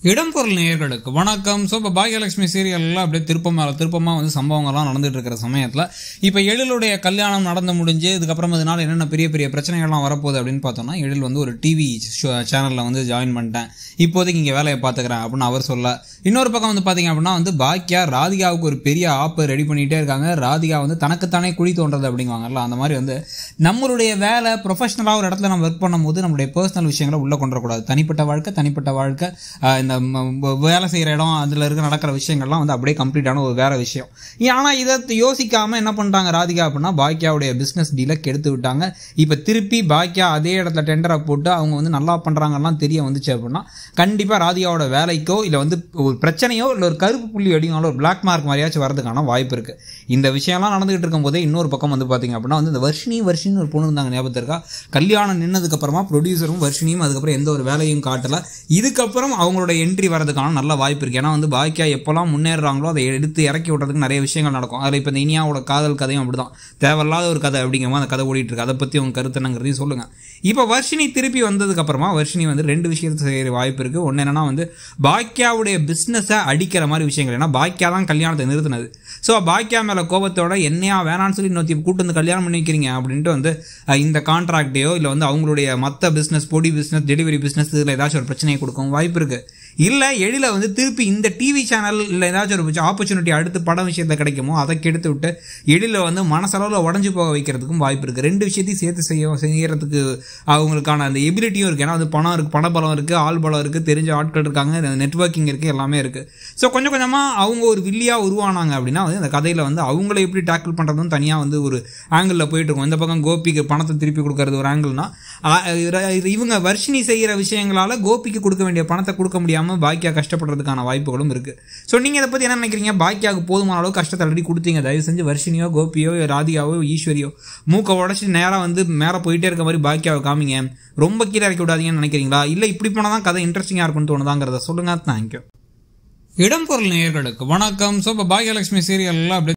இடம்பொருள் நேயர்களுக்கு வணக்கம் ஸோ இப்போ பாகியலட்சுமி சீரியல்லாம் அப்படியே திருப்பமாக திருப்பமாக வந்து சம்பவங்கள்லாம் நடந்துட்டு இருக்கிற சமயத்தில் இப்போ எழிலுடைய கல்யாணம் நடந்து முடிஞ்சு இதுக்கப்புறம் இதனால என்னென்ன பெரிய பெரிய பிரச்சனைகள்லாம் வரப்போகுது அப்படின்னு பார்த்தோம்னா எழில் வந்து ஒரு டிவி சேனலில் வந்து ஜாயின் பண்ணிட்டேன் இப்போதைக்கு இங்கே வேலையை பார்த்துக்கிறேன் அப்படின்னு அவர் சொல்ல இன்னொரு பக்கம் வந்து பார்த்தீங்க அப்படின்னா வந்து பாக்கியா ராதிகாவுக்கு ஒரு பெரிய ஆப்பை ரெடி பண்ணிகிட்டே இருக்காங்க ராதிகா வந்து தனக்குத்தானே குழி தோன்றது அப்படிங்குவாங்கல்ல அந்த மாதிரி வந்து நம்மளுடைய வேலை ப்ரொஃபஷனலாக ஒரு இடத்துல நம்ம ஒர்க் பண்ணும்போது நம்மளுடைய பர்சனல் விஷயங்களை உள்ளே கொண்டு வரக்கூடாது தனிப்பட்ட வாழ்க்கை தனிப்பட்ட வாழ்க்கை ஆஹ் இந்த ம- ம- வேலை செய்கிற இடம் அதில் இருக்க நடக்கிற விஷயங்கள்லாம் வந்து அப்படியே கம்ப்ளீட்டான ஒரு வேற விஷயம் ஆனால் இதை யோசிக்காமல் என்ன பண்ணிட்டாங்க ராதிகா அப்படின்னா பாக்கியாவுடைய பிஸ்னஸ் டீலை கெடுத்து விட்டாங்க இப்போ திருப்பி பாக்கியா அதே இடத்துல டெண்டரை போட்டு அவங்க வந்து நல்லா பண்ணுறாங்கலாம் தெரிய வந்துச்சு அப்படின்னா கண்டிப்பாக ராதிகாவோட வேலைக்கோ இல்லை வந்து ஒரு பிரச்சனையோ இல்லை ஒரு கருப்பு புள்ளி அடிங்களோ ஒரு பிளாக் மார்க் மாதிரியாச்சும் வரதுக்கான வாய்ப்பு இருக்குது இந்த விஷயம்லாம் நடந்துகிட்டு இருக்கும்போதே இன்னொரு பக்கம் வந்து பார்த்தீங்க அப்படின்னா வந்து இந்த வர்ஷினி வர்ஷினி ஒரு பொண்ணு இருந்தாங்க ஞாபகத்தில் இருக்கா கல்யாணம் நின்னதுக்கு அப்புறமா ப்ரொடியூசரும் வர்ஷினியும் அதுக்கப்புறம் எந்த ஒரு வேலையும் காட்டல இதுக்கப்புறம் அவங்களோட என்ட்ரி வரதுக்கான நல்ல வாய்ப்பு இருக்குது ஏன்னா வந்து பாக்கியா எப்போல்லாம் முன்னேறுறாங்களோ அதை எடுத்து இறக்கி விட்றதுக்கு நிறைய விஷயங்கள் நடக்கும் அதில் இப்போ இந்த இனியாவோட காதல் கதையும் அப்படிதான் தேவையில்லாத ஒரு கதை அப்படிங்கிற மாதிரி அந்த கதை ஓடிட்டு இருக்கு அதை பற்றி உங்க கருத்து என்னங்கிறதையும் சொல்லுங்கள் இப்போ வர்ஷினி திருப்பி வந்ததுக்கப்புறமா வர்ஷினி வந்து ரெண்டு விஷயத்தை செய்கிற வாய்ப்பு இருக்குது ஒன்று என்னன்னா வந்து பாக்கியாவுடைய பிஸ்னஸை அடிக்கிற மாதிரி விஷயங்கள் ஏன்னா பாக்கியா தான் கல்யாணத்தை நிறுத்தினது ஸோ பாக்கியா மேலே கோபத்தோட என்னையா வேணான்னு சொல்லி இன்னொருத்தி கூட்டு வந்து கல்யாணம் பண்ணி வைக்கிறீங்க அப்படின்ட்டு வந்து அஹ், இந்த கான்ட்ராக்டையோ இல்லை வந்து அவங்களுடைய மற்ற பிஸ்னஸ் பொடி பிஸ்னஸ் டெலிவரி பிஸ்னஸ் இதில் ஏதாச்சும் ஒரு பிரச்சனையை கொடுக்கும் வாய்ப்பு இருக்குது இல்லை எழில வந்து திருப்பி இந்த டிவி சேனல் இல்லை ஏதாச்சும் ஒரு ஆப்பர்ச்சுனிட்டி அடுத்து படம் விஷயத்தில் கிடைக்குமோ அதை கெடுத்து விட்டு எழில வந்து மனசளவில் உடஞ்சி போக வைக்கிறதுக்கும் வாய்ப்பு இருக்குது ரெண்டு விஷயத்தையும் சேர்த்து செய்ய செய்யறதுக்கு அவங்களுக்கான அந்த எபிலிட்டியும் இருக்குது ஏன்னா அது பணம் இருக்குது பணபலம் இருக்குது ஆள் பலம் இருக்குது தெரிஞ்ச ஆட்கள் இருக்காங்க நெட்வொர்க்கிங் இருக்குது எல்லாமே இருக்குது ஸோ கொஞ்சம் கொஞ்சமாக அவங்க ஒரு வில்லியாக உருவானாங்க அப்படின்னா வந்து அந்த கதையில் வந்து அவங்கள எப்படி டேக்கிள் பண்ணுறதும் தனியாக வந்து ஒரு ஆங்கிளில் போயிட்டு இருக்கும் இந்த பக்கம் கோபிக்கு பணத்தை திருப்பி கொடுக்கறது ஒரு ஆங்கிள்னா இவங்க வர்ஷினி செய்கிற விஷயங்களால கோபிக்கு கொடுக்க வேண்டிய பணத்தை கொடுக்க முடியாமல் பாக்கியா கஷ்டப்படுறதுக்கான வாய்ப்புகளும் இருக்குது ஸோ நீங்கள் இதை பற்றி என்ன நினைக்கிறீங்க பாக்கியாவுக்கு போதுமான அளவு கஷ்டத்தை ஆல்ரெடி கொடுத்தீங்க தயவு செஞ்சு வர்ஷினியோ கோபியோ ராதிகாவோ ஈஸ்வரியோ மூக்கை உடச்சி நேராக வந்து மேலே போயிட்டே இருக்க மாதிரி பாக்கியாவை காமிங்க ரொம்ப கீழே இறக்கி விடாதீங்கன்னு நினைக்கிறீங்களா இல்லை இப்படி போனால் தான் கதை இன்ட்ரெஸ்டிங்காக இருக்கும்னு தோணுதாங்கிறத சொல்லுங்கள் தேங்க்யூ இடம்பொருள் நேயர்களுக்கு வணக்கம் ஸோ இப்போ பாகியலட்சுமி சீரியல்லாம் அப்படியே